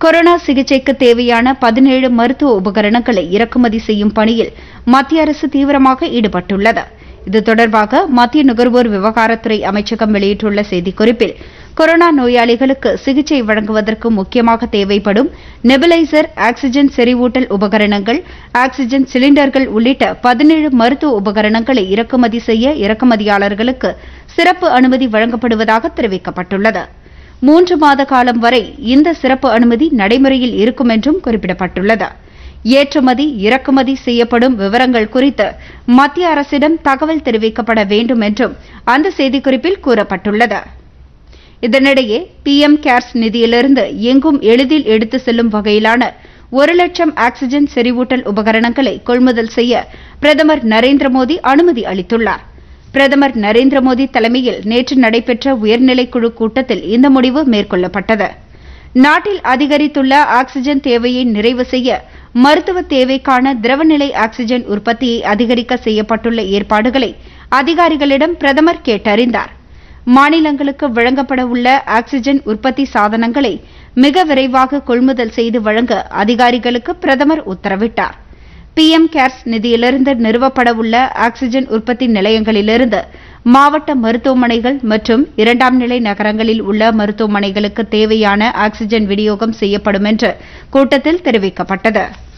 corona சிகிச்சைக்கு தேவையான பதினேழு மருத்துவ உபகரணங்களை இறக்குமதி செய்யும் பணியில் மத்திய அரசு தீவிரமாக ஈடுபட்டுள்ளது இது தொடர்பாக மத்திய நுகர்வோர் விவகாரத்துறை அமைச்சகம் வெளியிட்டுள்ள செய்திக்குறிப்பில் கொரோனா நோயாளிகளுக்கு சிகிச்சை வழங்குவதற்கு முக்கியமாக தேவைப்படும் நெபுலைசர் ஆக்ஸிஜன் செறிவூட்டல் உபகரணங்கள் ஆக்ஸிஜன் சிலிண்டர்கள் உள்ளிட்ட பதினேழு மருத்துவ உபகரணங்களை இறக்குமதி செய்ய இறக்குமதியாளர்களுக்கு சிறப்பு அனுமதி வழங்கப்படுவதாக தெரிவிக்கப்பட்டுள்ளது மூன்று மாத காலம் வரை இந்த சிறப்பு அனுமதி நடைமுறையில் இருக்கும் என்றும் குறிப்பிடப்பட்டுள்ளது ஏற்றுமதி இறக்குமதி செய்யப்படும் விவரங்கள் குறித்து மத்திய அரசிடம் தகவல் தெரிவிக்கப்பட வேண்டும் என்றும் அந்த செய்திக்குறிப்பில் கூறப்பட்டுள்ளது இதனிடையே பிஎம் கேர்ஸ் நிதியிலிருந்து எங்கும் எளிதில் எடுத்து செல்லும் வகையிலான ஒரு லட்சம் ஆக்ஸிஜன் செறிவூட்டல் உபகரணங்களை கொள்முதல் செய்ய பிரதமர் நரேந்திர மோடி அனுமதி அளித்துள்ளார் பிரதமர் நரேந்திர மோடி தலைமையில் நேற்று நடைபெற்ற உயர்நிலைக்குழு கூட்டத்தில் இந்த முடிவு மேற்கொள்ளப்பட்டது நாட்டில் அதிகரித்துள்ள ஆக்ஸிஜன் தேவையை நிறைவு செய்ய மருத்துவ தேவைக்கான திரவநிலை ஆக்ஸிஜன் உற்பத்தியை அதிகரிக்க செய்யப்பட்டுள்ள ஏற்பாடுகளை அதிகாரிகளிடம் பிரதமர் கேட்டறிந்தார் மாநிலங்களுக்கு வழங்கப்பட உள்ள ஆக்ஸிஜன் உற்பத்தி சாதனங்களை மிக விரைவாக கொள்முதல் செய்து வழங்க அதிகாரிகளுக்கு பிரதமர் உத்தரவிட்டார் பிஎம் கேர்ஸ் நிதியிலிருந்து நிறுவப்பட உள்ள ஆக்ஸிஜன் உற்பத்தி நிலையங்களிலிருந்து மாவட்ட மருத்துவமனைகள் மற்றும் இரண்டாம் நிலை நகரங்களில் உள்ள மருத்துவமனைகளுக்கு தேவையான ஆக்ஸிஜன் விநியோகம் செய்யப்படும் என்று கூட்டத்தில் தெரிவிக்கப்பட்டது